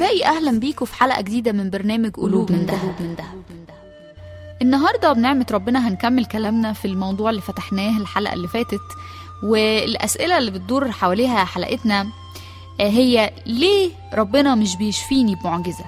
أحبائي أهلا بيكم في حلقة جديدة من برنامج قلوب من دهب النهاردة بنعمة ربنا هنكمل كلامنا في الموضوع اللي فتحناه الحلقة اللي فاتت والأسئلة اللي بتدور حواليها حلقتنا آه، هي ليه ربنا مش بيشفيني بمعجزة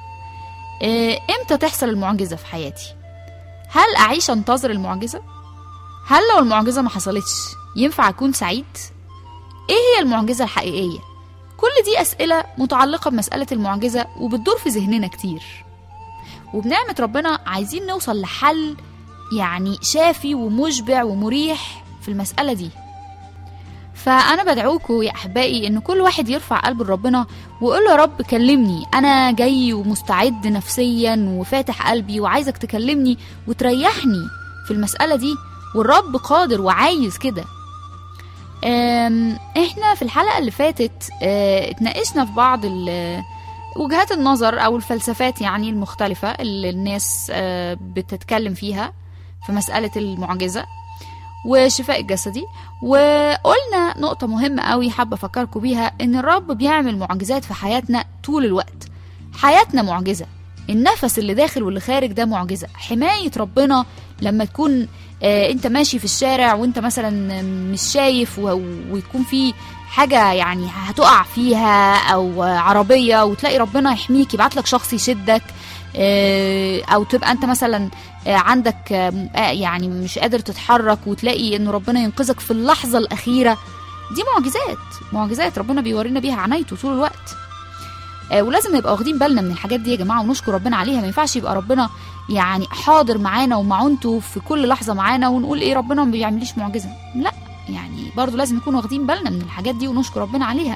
آه، امتى تحصل المعجزة في حياتي هل أعيش أنتظر المعجزة هل لو المعجزة ما حصلتش ينفع أكون سعيد ايه هي المعجزة الحقيقية كل دي أسئلة متعلقة بمسألة المعجزة وبتدور في ذهننا كتير وبنعمة ربنا عايزين نوصل لحل يعني شافي ومشبع ومريح في المسألة دي فأنا بدعوكوا يا أحبائي إن كل واحد يرفع قلبه لربنا ويقول له يا رب كلمني أنا جاي ومستعد نفسيا وفاتح قلبي وعايزك تكلمني وتريحني في المسألة دي والرب قادر وعايز كده أم، احنا في الحلقة اللي فاتت اه، اتناقشنا في بعض ال- وجهات النظر او الفلسفات يعني المختلفة اللي الناس اه، بتتكلم فيها في مسألة المعجزة والشفاء الجسدي وقلنا نقطة مهمة قوي حابة أفكركم بيها إن الرب بيعمل معجزات في حياتنا طول الوقت حياتنا معجزة النفس اللي داخل واللي خارج ده معجزة حماية ربنا لما تكون آه، انت ماشي في الشارع وانت مثلا مش شايف و- ويكون في حاجة يعني هتقع فيها او عربية وتلاقي ربنا يحميك يبعت لك شخص يشدك آه، او تبقى انت مثلا آه، عندك آه، آه، يعني مش قادر تتحرك وتلاقي ان ربنا ينقذك في اللحظة الاخيرة دي معجزات معجزات ربنا بيورينا بيها عنايته طول الوقت آه، ولازم نبقى واخدين بالنا من الحاجات دي يا جماعه ونشكر ربنا عليها ما ينفعش يبقى ربنا يعني حاضر معانا ومعونته في كل لحظه معانا ونقول ايه ربنا ما بيعمليش معجزه لا يعني برضو لازم نكون واخدين بالنا من الحاجات دي ونشكر ربنا عليها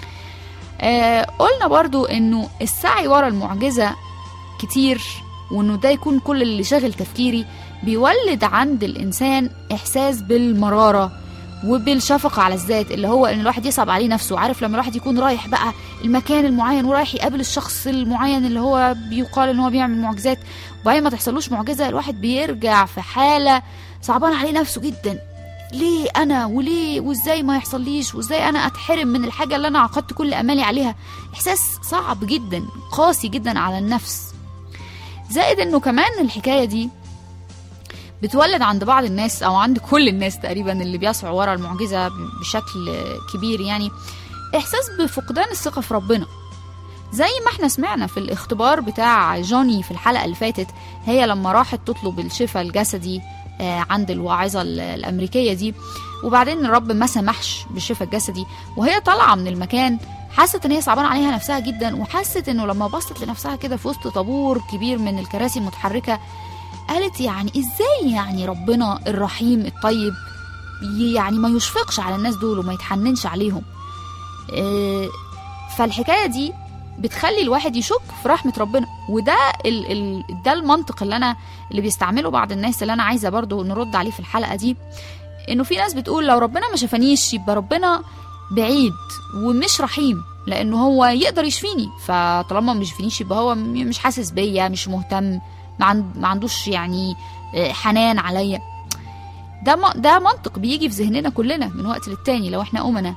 آه قلنا برضو انه السعي ورا المعجزه كتير وانه ده يكون كل اللي شاغل تفكيري بيولد عند الانسان احساس بالمراره وبالشفقة على الذات اللي هو ان الواحد يصعب عليه نفسه عارف لما الواحد يكون رايح بقى المكان المعين ورايح يقابل الشخص المعين اللي هو بيقال ان هو بيعمل معجزات وبعدين ما تحصلوش معجزة الواحد بيرجع في حالة صعبان عليه نفسه جدا ليه انا وليه وازاي ما يحصليش وازاي انا اتحرم من الحاجة اللي انا عقدت كل امالي عليها احساس صعب جدا قاسي جدا على النفس زائد انه كمان الحكاية دي بتولد عند بعض الناس او عند كل الناس تقريبا اللي بيسعوا ورا المعجزه بشكل كبير يعني احساس بفقدان الثقه في ربنا زي ما احنا سمعنا في الاختبار بتاع جوني في الحلقه اللي فاتت هي لما راحت تطلب الشفاء الجسدي آه، عند الواعظه ال- الامريكيه دي وبعدين الرب ما سمحش بالشفاء الجسدي وهي طالعه من المكان حست ان هي صعبان عليها نفسها جدا وحست انه لما بصت لنفسها كده في وسط طابور كبير من الكراسي المتحركه قالت يعني ازاي يعني ربنا الرحيم الطيب ي- يعني ما يشفقش على الناس دول وما يتحننش عليهم آه، فالحكايه دي بتخلي الواحد يشك في رحمه ربنا وده ال ال ده المنطق اللي انا اللي بيستعمله بعض الناس اللي انا عايزه برضو نرد عليه في الحلقه دي انه في ناس بتقول لو ربنا ما شفانيش يبقى ربنا بعيد ومش رحيم لانه هو يقدر يشفيني فطالما مش يشفينيش يبقى هو م- مش حاسس بيا مش مهتم ما, عن ما عندوش يعني آه، حنان عليا ده م- ده منطق بيجي في ذهننا كلنا من وقت للتاني لو احنا أمنا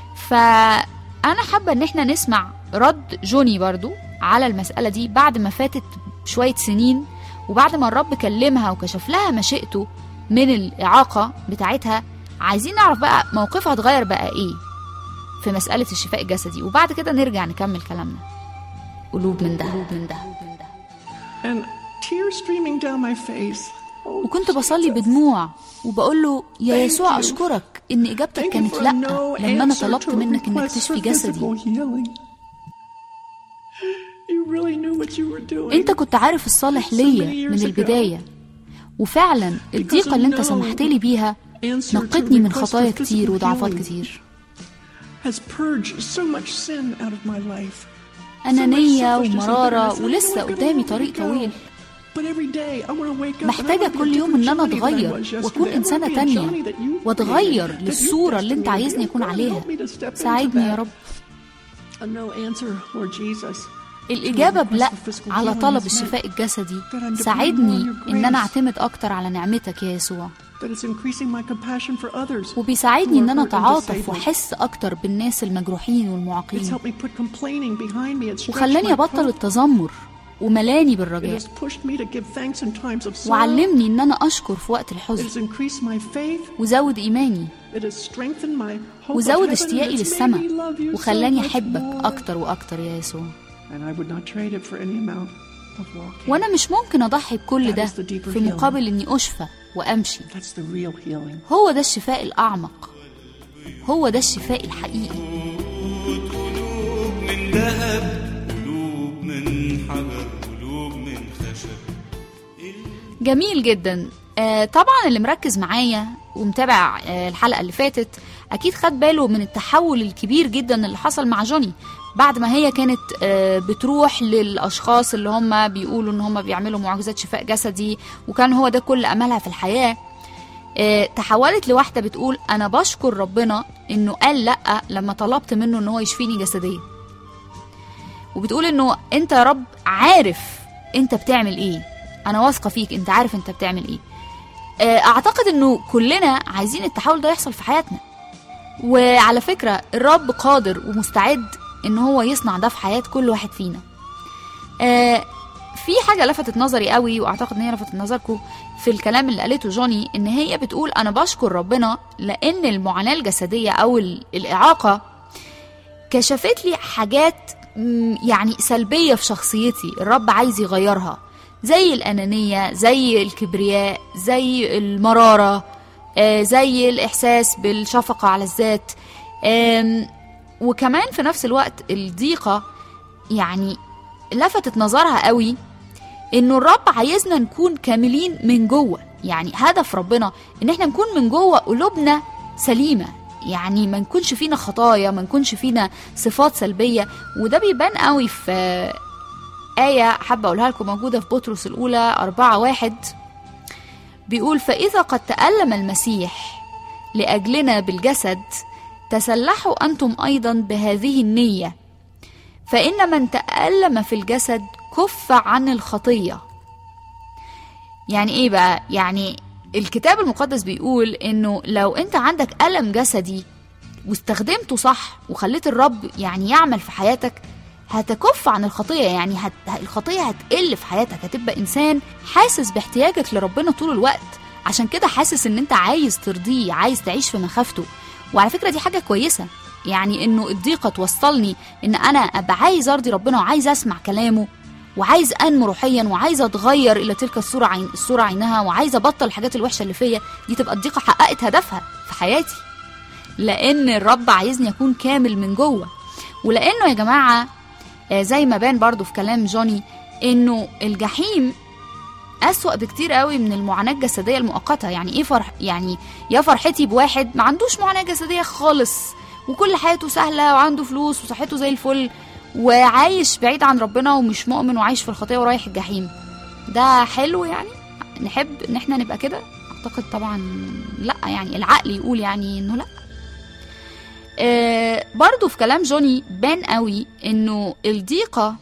فأنا حابة إن احنا نسمع رد جوني برضو على المسألة دي بعد ما فاتت شوية سنين وبعد ما الرب كلمها وكشف لها مشيئته من الإعاقة بتاعتها عايزين نعرف بقى موقفها اتغير بقى إيه في مسألة الشفاء الجسدي وبعد كده نرجع نكمل كلامنا قلوب من ده قلوب من ده and tears streaming down my face. Oh, وكنت بصلي بدموع وبقول له يا يسوع أشكرك إن إجابتك thank you كانت for لأ no لما أنا answer طلبت to a منك إنك request تشفي for جسدي physical healing. You really knew what you were doing. أنت كنت عارف الصالح ليا من البداية وفعلا الضيقة اللي أنت سمحت لي بيها Answer to نقتني من request خطايا for كتير physical وضعفات healing كتير Has purged so much sin out of my life. أنانية ومرارة ولسه قدامي طريق طويل محتاجة كل يوم إن أنا أتغير وأكون إنسانة تانية وأتغير للصورة اللي أنت عايزني أكون عليها ساعدني يا رب الإجابة بلأ على طلب الشفاء الجسدي ساعدني إن أنا أعتمد أكتر على نعمتك يا يسوع that it's increasing my compassion for others. وبيساعدني ان انا who are hurt and اتعاطف disabled. واحس اكتر بالناس المجروحين It's والمعاقين helped me put complaining behind me and stretch وخلاني my ابطل hope. التذمر وملاني It بالرجاء has pushed me to give thanks in times of sorrow. وعلمني ان انا اشكر في وقت It الحزن has increased my faith. وزود ايماني It has strengthened my hope of وزود heaven, and اشتياقي it's made للسماء me love you so وخلاني much احبك more. اكتر واكتر يا يسوع And I would not trade it for any amount of walking. وانا مش ممكن اضحي بكل That ده is the deeper في مقابل اني اشفى وامشي That's the real healing. هو ده الشفاء الاعمق هو ده الشفاء الحقيقي قلوب من ذهب قلوب من حجر قلوب من خشب جميل جدا آه طبعا اللي مركز معايا ومتابع آه الحلقه اللي فاتت اكيد خد باله من التحول الكبير جدا اللي حصل مع جوني بعد ما هي كانت آه بتروح للاشخاص اللي هم بيقولوا ان هم بيعملوا معجزات شفاء جسدي وكان هو ده كل املها في الحياه آه تحولت لواحده بتقول انا بشكر ربنا انه قال لا لما طلبت منه ان هو يشفيني جسديا وبتقول انه انت يا رب عارف انت بتعمل ايه انا واثقه فيك انت عارف انت بتعمل ايه آه، اعتقد انه كلنا عايزين التحول ده يحصل في حياتنا وعلى فكره الرب قادر ومستعد ان هو يصنع ده في حياه كل واحد فينا آه، في حاجه لفتت نظري قوي واعتقد ان هي لفتت نظركم في الكلام اللي قالته جوني ان هي بتقول انا بشكر ربنا لان المعاناه الجسديه او ال- الاعاقه كشفت لي حاجات مم، يعني سلبية في شخصيتي الرب عايز يغيرها زي الأنانية زي الكبرياء زي المرارة آه، زي الإحساس بالشفقة على الذات آم، وكمان في نفس الوقت الضيقة يعني لفتت نظرها قوي انه الرب عايزنا نكون كاملين من جوه يعني هدف ربنا ان احنا نكون من جوه قلوبنا سليمه يعني ما نكونش فينا خطايا ما نكونش فينا صفات سلبيه وده بيبان قوي في آية حابة أقولها لكم موجودة في بطرس الأولى أربعة واحد بيقول فإذا قد تألم المسيح لأجلنا بالجسد تسلحوا أنتم أيضا بهذه النية فإن من تألم في الجسد كف عن الخطية يعني إيه بقى؟ يعني الكتاب المقدس بيقول إنه لو أنت عندك ألم جسدي واستخدمته صح وخليت الرب يعني يعمل في حياتك هتكف عن الخطية يعني هت... الخطية هتقل في حياتك هتبقى إنسان حاسس باحتياجك لربنا طول الوقت عشان كده حاسس إن أنت عايز ترضيه عايز تعيش في مخافته وعلى فكرة دي حاجة كويسة يعني إنه الضيقة توصلني إن أنا أبقى عايز أرضي ربنا وعايز أسمع كلامه وعايز انمو روحيا وعايز اتغير الى تلك الصوره عين الصوره عينها وعايز ابطل الحاجات الوحشه اللي فيا دي تبقى الضيقه حققت هدفها في حياتي لان الرب عايزني اكون كامل من جوه ولانه يا جماعه آه، زي ما بان برضو في كلام جوني انه الجحيم أسوأ بكتير قوي من المعاناة الجسدية المؤقتة يعني ايه فرح يعني يا فرحتي بواحد ما عندوش معاناة جسدية خالص وكل حياته سهلة وعنده فلوس وصحته زي الفل وعايش بعيد عن ربنا ومش مؤمن وعايش في الخطية ورايح الجحيم ده حلو يعني نحب ان احنا نبقى كده اعتقد طبعا لا يعني العقل يقول يعني انه لا آه برضو في كلام جوني بان قوي انه الضيقة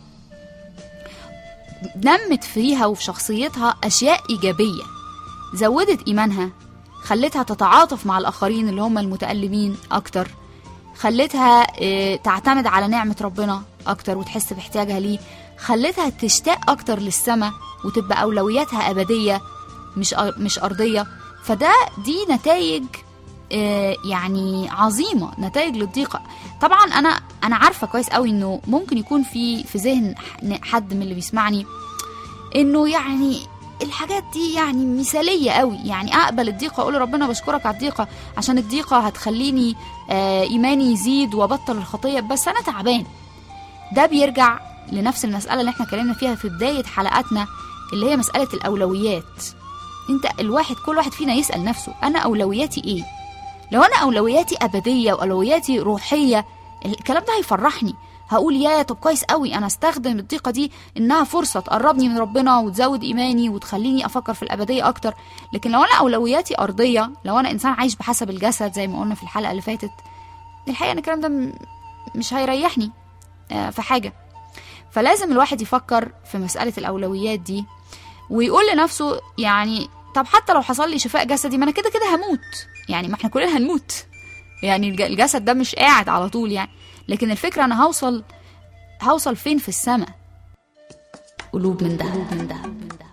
نمت فيها وفي شخصيتها اشياء ايجابية زودت ايمانها خلتها تتعاطف مع الاخرين اللي هم المتألمين اكتر خلتها آه، تعتمد على نعمة ربنا أكتر وتحس باحتياجها ليه خلتها تشتاق أكتر للسماء وتبقى أولوياتها أبدية مش أر- مش أرضية فده دي نتائج آه، يعني عظيمة نتائج للضيقة طبعا أنا أنا عارفة كويس قوي إنه ممكن يكون في في ذهن ح- حد من اللي بيسمعني إنه يعني الحاجات دي يعني مثالية قوي يعني أقبل الضيقة أقول ربنا بشكرك على الضيقة عشان الضيقة هتخليني آه، إيماني يزيد وأبطل الخطية بس أنا تعبان ده بيرجع لنفس المسألة اللي احنا اتكلمنا فيها في بداية حلقاتنا اللي هي مسألة الأولويات انت الواحد كل واحد فينا يسأل نفسه أنا أولوياتي إيه لو أنا أولوياتي أبدية وأولوياتي روحية الكلام ده هيفرحني هقول يا طب كويس قوي انا استخدم الضيقه دي انها فرصه تقربني من ربنا وتزود ايماني وتخليني افكر في الابديه اكتر لكن لو انا اولوياتي ارضيه لو انا انسان عايش بحسب الجسد زي ما قلنا في الحلقه اللي فاتت الحقيقه ان الكلام ده م- مش هيريحني آه، في حاجه فلازم الواحد يفكر في مساله الاولويات دي ويقول لنفسه يعني طب حتى لو حصل لي شفاء جسدي ما انا كده كده هموت يعني ما احنا كلنا هنموت يعني الج- الجسد ده مش قاعد على طول يعني لكن الفكره انا هوصل هوصل فين في السماء قلوب من دهب من دهب من دهب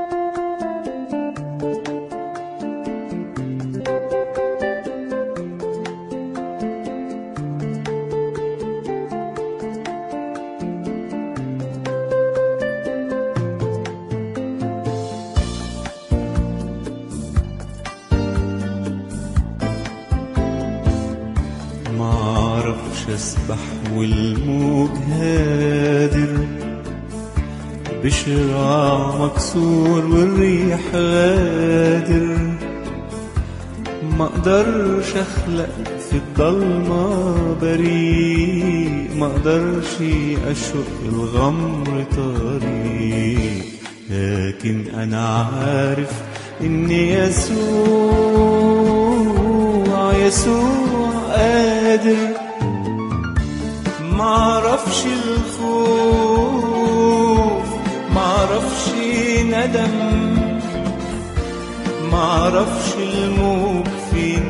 ما اعرفش اسبح والموج هادر بشراع مكسور والريح غادر ما اقدرش اخلق في الضلمة بريء ما اقدرش اشق الغمر طريق لكن انا عارف ان يسوع يسوع قادر معرفش الخوف معرفش ندم معرفش الموج فين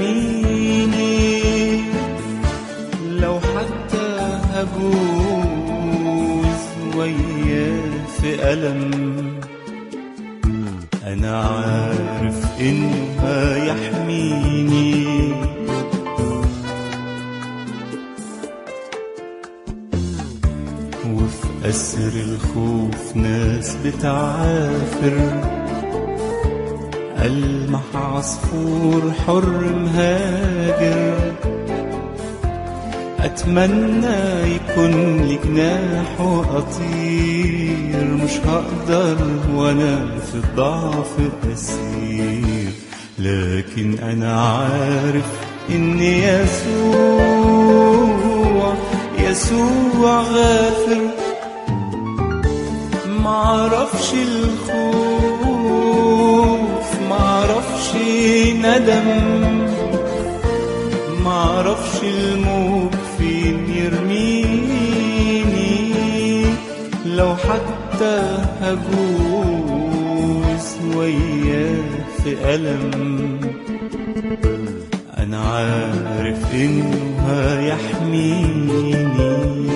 يرميني لو حتى هجوز وياه في ألم أنا عارف إنه هيحميني وفي أسر الخوف ناس بتعافر ألمح عصفور حر مهاجر أتمنى يكون لي جناح وأطير مش هقدر وأنا في الضعف أسير لكن أنا عارف إن يسوع يسوع غافر معرفش الخوف معرفش ندم معرفش الموج فين يرميني لو حتى هجوز وياه في ألم أنا عارف إنه هيحميني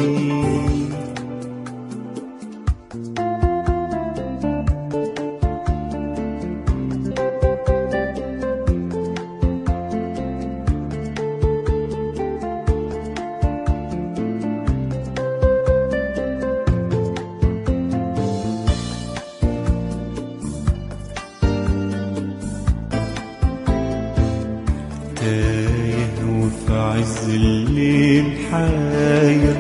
تايه وفي عز الليل حاير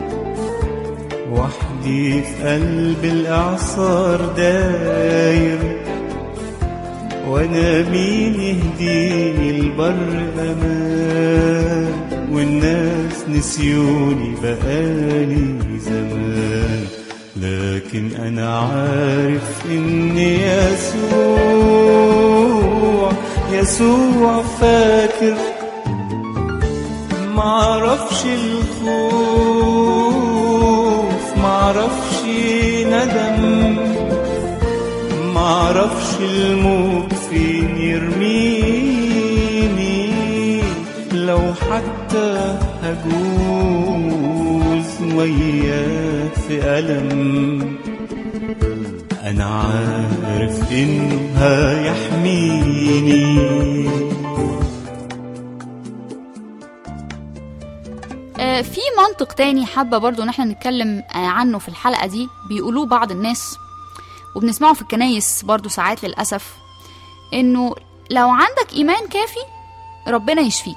وحدي في قلب الإعصار داير وانا مين يهديني البر امان والناس نسيوني بقالي زمان لكن انا عارف ان يسوع يسوع فاكر معرفش الخوف معرفش ندم معرفش الموت فين يرميني لو حتى هجوز وياه في ألم أنا عارف إنه هيحميني آه، في منطق تاني حابة برضو ان احنا نتكلم آه، عنه في الحلقة دي بيقولوه بعض الناس وبنسمعه في الكنايس برضو ساعات للأسف انه لو عندك ايمان كافي ربنا يشفيك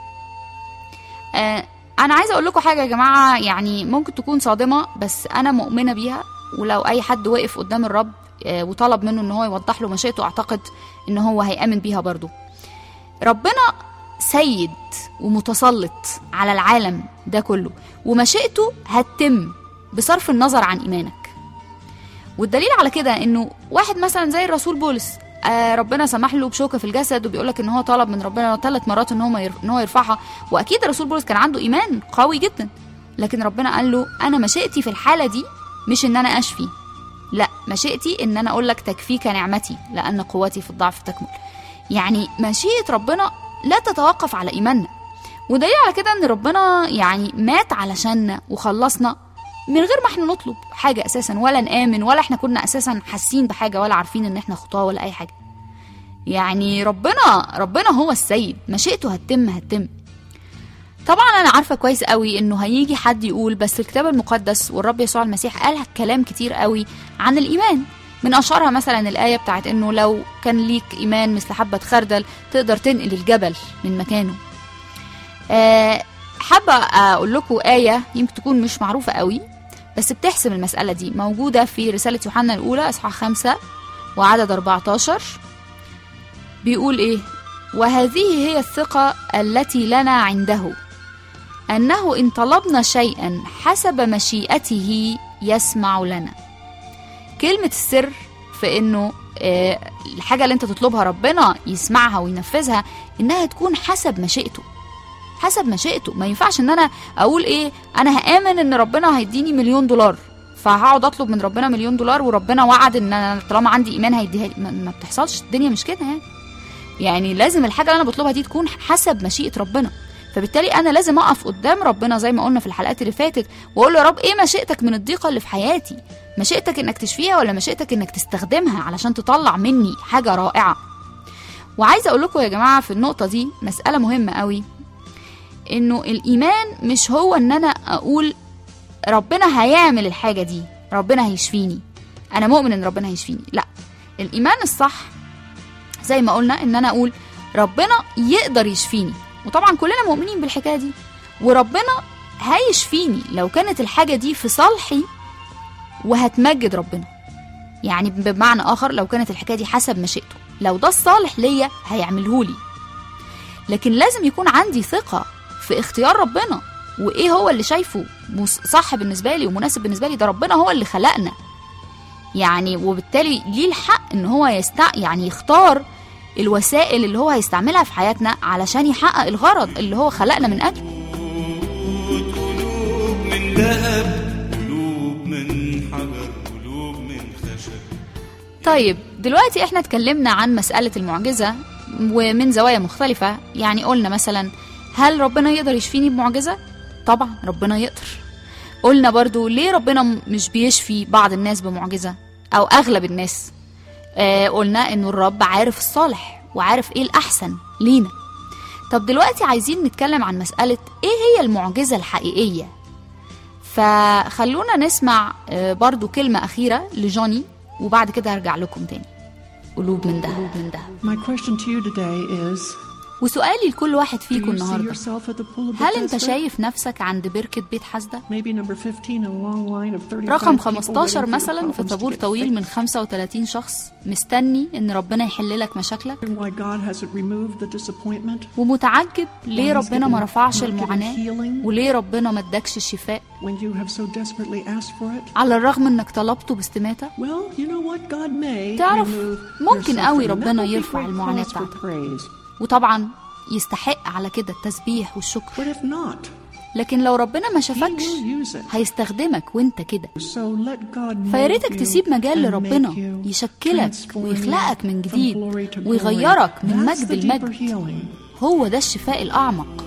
آه، انا عايزة اقول لكم حاجة يا جماعة يعني ممكن تكون صادمة بس انا مؤمنة بيها ولو اي حد وقف قدام الرب آه، وطلب منه ان هو يوضح له مشيئته اعتقد ان هو هيأمن بيها برضو ربنا سيد ومتسلط على العالم ده كله ومشيئته هتتم بصرف النظر عن ايمانك والدليل على كده انه واحد مثلا زي الرسول بولس آه ربنا سمح له بشوكه في الجسد وبيقول لك ان هو طلب من ربنا ثلاث مرات ان هو ما يرف- ان هو يرفعها واكيد الرسول بولس كان عنده ايمان قوي جدا لكن ربنا قال له انا مشيئتي في الحاله دي مش ان انا اشفي لا مشيئتي ان انا اقول لك تكفيك نعمتي لان قوتي في الضعف تكمل يعني مشيئه ربنا لا تتوقف على ايماننا ودليل على كده ان ربنا يعني مات علشاننا وخلصنا من غير ما احنا نطلب حاجه اساسا ولا نامن ولا احنا كنا اساسا حاسين بحاجه ولا عارفين ان احنا خطاه ولا اي حاجه يعني ربنا ربنا هو السيد مشيئته هتتم هتتم طبعا انا عارفه كويس قوي انه هيجي حد يقول بس الكتاب المقدس والرب يسوع المسيح قال كلام كتير قوي عن الايمان من اشهرها مثلا الايه بتاعت انه لو كان ليك ايمان مثل حبه خردل تقدر تنقل الجبل من مكانه أه حابه اقول لكم ايه يمكن تكون مش معروفه قوي بس بتحسم المساله دي موجوده في رساله يوحنا الاولى اصحاح خمسة وعدد 14 بيقول ايه وهذه هي الثقه التي لنا عنده انه ان طلبنا شيئا حسب مشيئته يسمع لنا كلمه السر في انه آه، الحاجه اللي انت تطلبها ربنا يسمعها وينفذها انها تكون حسب مشيئته حسب مشيئته ما ينفعش ان انا اقول ايه انا هامن ان ربنا هيديني مليون دولار فهقعد اطلب من ربنا مليون دولار وربنا وعد ان انا طالما عندي ايمان هيديها لي ما, ما بتحصلش الدنيا مش كده يعني يعني لازم الحاجه اللي انا بطلبها دي تكون حسب مشيئه ربنا فبالتالي انا لازم اقف قدام ربنا زي ما قلنا في الحلقات اللي فاتت واقول له يا رب ايه مشيئتك من الضيقه اللي في حياتي مشيئتك انك تشفيها ولا مشيئتك انك تستخدمها علشان تطلع مني حاجه رائعه وعايزه اقول لكم يا جماعه في النقطه دي مساله مهمه قوي انه الايمان مش هو ان انا اقول ربنا هيعمل الحاجه دي ربنا هيشفيني انا مؤمن ان ربنا هيشفيني لا الايمان الصح زي ما قلنا ان انا اقول ربنا يقدر يشفيني وطبعا كلنا مؤمنين بالحكايه دي وربنا هيشفيني لو كانت الحاجه دي في صالحي وهتمجد ربنا يعني بمعنى اخر لو كانت الحكايه دي حسب مشيئته لو ده الصالح ليا هيعمله لي لكن لازم يكون عندي ثقه في اختيار ربنا وايه هو اللي شايفه مس- صح بالنسبه لي ومناسب بالنسبه لي ده ربنا هو اللي خلقنا يعني وبالتالي ليه الحق ان هو يستع يعني يختار الوسائل اللي هو هيستعملها في حياتنا علشان يحقق الغرض اللي هو خلقنا من اجله قلوب من ذهب قلوب من حجر قلوب من خشب طيب دلوقتي احنا اتكلمنا عن مسألة المعجزة ومن زوايا مختلفة يعني قلنا مثلا هل ربنا يقدر يشفيني بمعجزة؟ طبعا ربنا يقدر قلنا برضو ليه ربنا م- مش بيشفي بعض الناس بمعجزة أو أغلب الناس آه قلنا إنه الرب عارف الصالح وعارف إيه الأحسن لينا طب دلوقتي عايزين نتكلم عن مسألة إيه هي المعجزة الحقيقية فخلونا نسمع آه، برضو كلمة أخيرة لجوني وبعد كده هرجع لكم تاني قلوب من دهب قلوب من دهب My question to you today is وسؤالي لكل واحد Do فيكم you see النهارده yourself at the pool of هل انت Bethesda? شايف نفسك عند بركة بيت حسدة؟ Maybe number 15 in a long line of 35 رقم people 15 waiting for مثلا في problems to طابور get طويل من fixed. 35 شخص مستني ان ربنا يحل لك مشاكلك And why God hasn't removed the disappointment ومتعجب ليه Why he's ربنا ما giving- رفعش not giving المعاناة healing وليه ربنا ما ادكش الشفاء when you have so desperately asked for it. على الرغم انك طلبته باستماتة Well, you know what? God may تعرف، remove ممكن your قوي suffering. ربنا That would be يرفع great المعاناة cause for بتاعتك. praise. وطبعا يستحق على كده التسبيح والشكر But if not, لكن لو ربنا ما He شافكش will use it. هيستخدمك وانت كده So let God فيا mold ريتك you تسيب مجال and لربنا make you, يشكلك transform ويخلقك من you جديد from glory to glory. ويغيرك من That's مجد the deeper لمجد healing. هو ده الشفاء الأعمق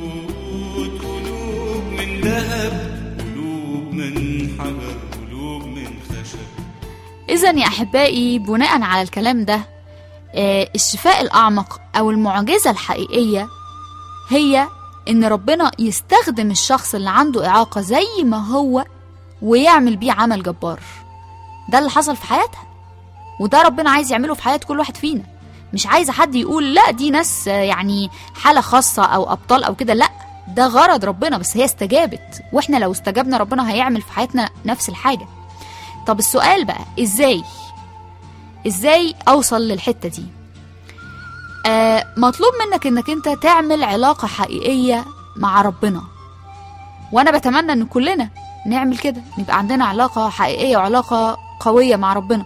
قلوب من ذهب قلوب من حجر قلوب من خشب إذا يا أحبائي بناء على الكلام ده آه، الشفاء الأعمق أو المعجزة الحقيقية هي إن ربنا يستخدم الشخص اللي عنده إعاقة زي ما هو ويعمل بيه عمل جبار ده اللي حصل في حياتها وده ربنا عايز يعمله في حياة كل واحد فينا مش عايزة حد يقول لا دي ناس آه، يعني حالة خاصة أو أبطال أو كده لا ده غرض ربنا بس هي استجابت واحنا لو استجبنا ربنا هيعمل في حياتنا نفس الحاجة طب السؤال بقى ازاي ازاي اوصل للحته دي آه مطلوب منك انك انت تعمل علاقه حقيقيه مع ربنا وانا بتمنى ان كلنا نعمل كده نبقى عندنا علاقه حقيقيه وعلاقه قويه مع ربنا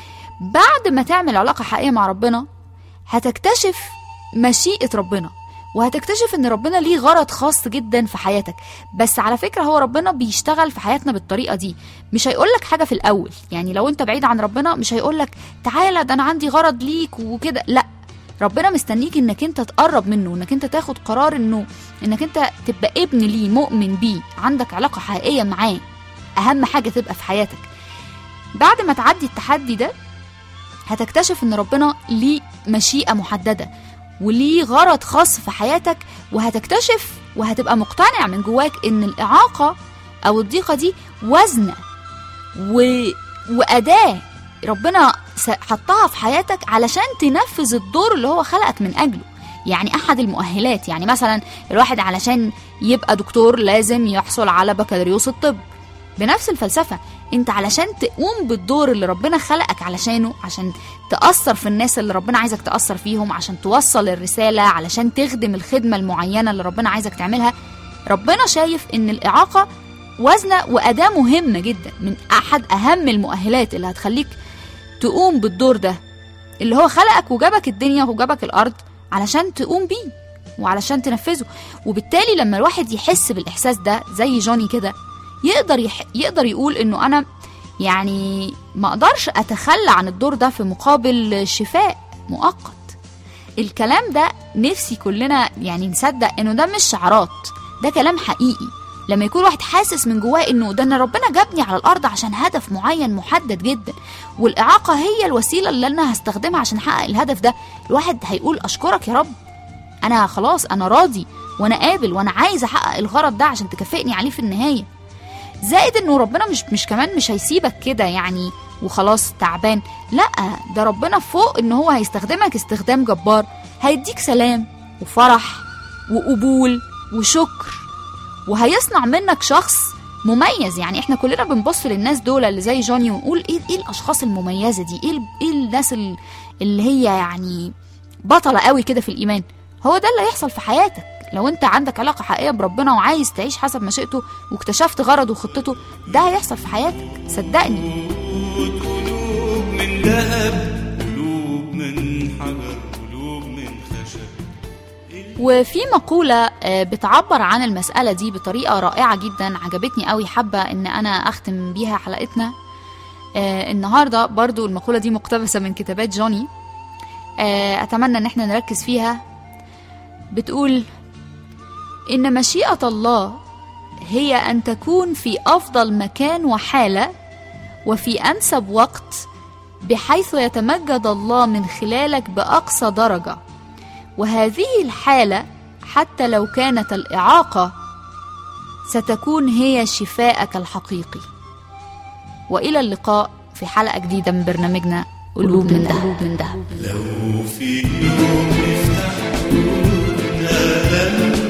بعد ما تعمل علاقه حقيقيه مع ربنا هتكتشف مشيئه ربنا وهتكتشف ان ربنا ليه غرض خاص جدا في حياتك بس على فكره هو ربنا بيشتغل في حياتنا بالطريقه دي مش هيقولك حاجه في الاول يعني لو انت بعيد عن ربنا مش هيقولك تعالى ده انا عندي غرض ليك وكده لا ربنا مستنيك انك انت تقرب منه انك انت تاخد قرار انه انك انت تبقى ابن ليه مؤمن بيه عندك علاقه حقيقيه معاه اهم حاجه تبقى في حياتك بعد ما تعدي التحدي ده هتكتشف ان ربنا ليه مشيئه محدده وليه غرض خاص في حياتك وهتكتشف وهتبقى مقتنع من جواك ان الاعاقه او الضيقه دي وزنه و... واداه ربنا س- حطها في حياتك علشان تنفذ الدور اللي هو خلقك من اجله يعني احد المؤهلات يعني مثلا الواحد علشان يبقى دكتور لازم يحصل على بكالوريوس الطب بنفس الفلسفة انت علشان تقوم بالدور اللي ربنا خلقك علشانه عشان تأثر في الناس اللي ربنا عايزك تأثر فيهم عشان توصل الرسالة علشان تخدم الخدمة المعينة اللي ربنا عايزك تعملها ربنا شايف ان الإعاقة وزنة وأداة مهمة جدا من أحد أهم المؤهلات اللي هتخليك تقوم بالدور ده اللي هو خلقك وجابك الدنيا وجابك الأرض علشان تقوم بيه وعلشان تنفذه وبالتالي لما الواحد يحس بالإحساس ده زي جوني كده يقدر يح... يقدر يقول انه انا يعني ما اقدرش اتخلى عن الدور ده في مقابل شفاء مؤقت الكلام ده نفسي كلنا يعني نصدق انه ده مش شعارات ده كلام حقيقي لما يكون واحد حاسس من جواه انه ده انا ربنا جابني على الارض عشان هدف معين محدد جدا والاعاقه هي الوسيله اللي انا هستخدمها عشان احقق الهدف ده الواحد هيقول اشكرك يا رب انا خلاص انا راضي وانا قابل وانا عايز احقق الغرض ده عشان تكافئني عليه في النهايه زائد انه ربنا مش مش كمان مش هيسيبك كده يعني وخلاص تعبان لا ده ربنا فوق ان هو هيستخدمك استخدام جبار هيديك سلام وفرح وقبول وشكر وهيصنع منك شخص مميز يعني احنا كلنا بنبص للناس دول اللي زي جوني ونقول ايه ايه الاشخاص المميزه دي ايه ال- ايه الناس ال- اللي هي يعني بطله قوي كده في الايمان هو ده اللي هيحصل في حياتك لو انت عندك علاقه حقيقيه بربنا وعايز تعيش حسب مشيئته واكتشفت غرضه وخطته ده هيحصل في حياتك صدقني قلوب من ذهب قلوب من حجر قلوب من خشب وفي مقولة آه، بتعبر عن المسألة دي بطريقة رائعة جدا عجبتني قوي حابة ان انا اختم بيها حلقتنا آه، النهاردة برضو المقولة دي مقتبسة من كتابات جوني آه، اتمنى ان احنا نركز فيها بتقول ان مشيئة الله هي ان تكون في افضل مكان وحالة وفي انسب وقت بحيث يتمجد الله من خلالك باقصى درجه وهذه الحالة حتى لو كانت الإعاقة ستكون هي شفاءك الحقيقي وإلى اللقاء في حلقة جديدة من برنامجنا قلوب من ذهب من ذهب لو في يوم نفتح قلوبنا لما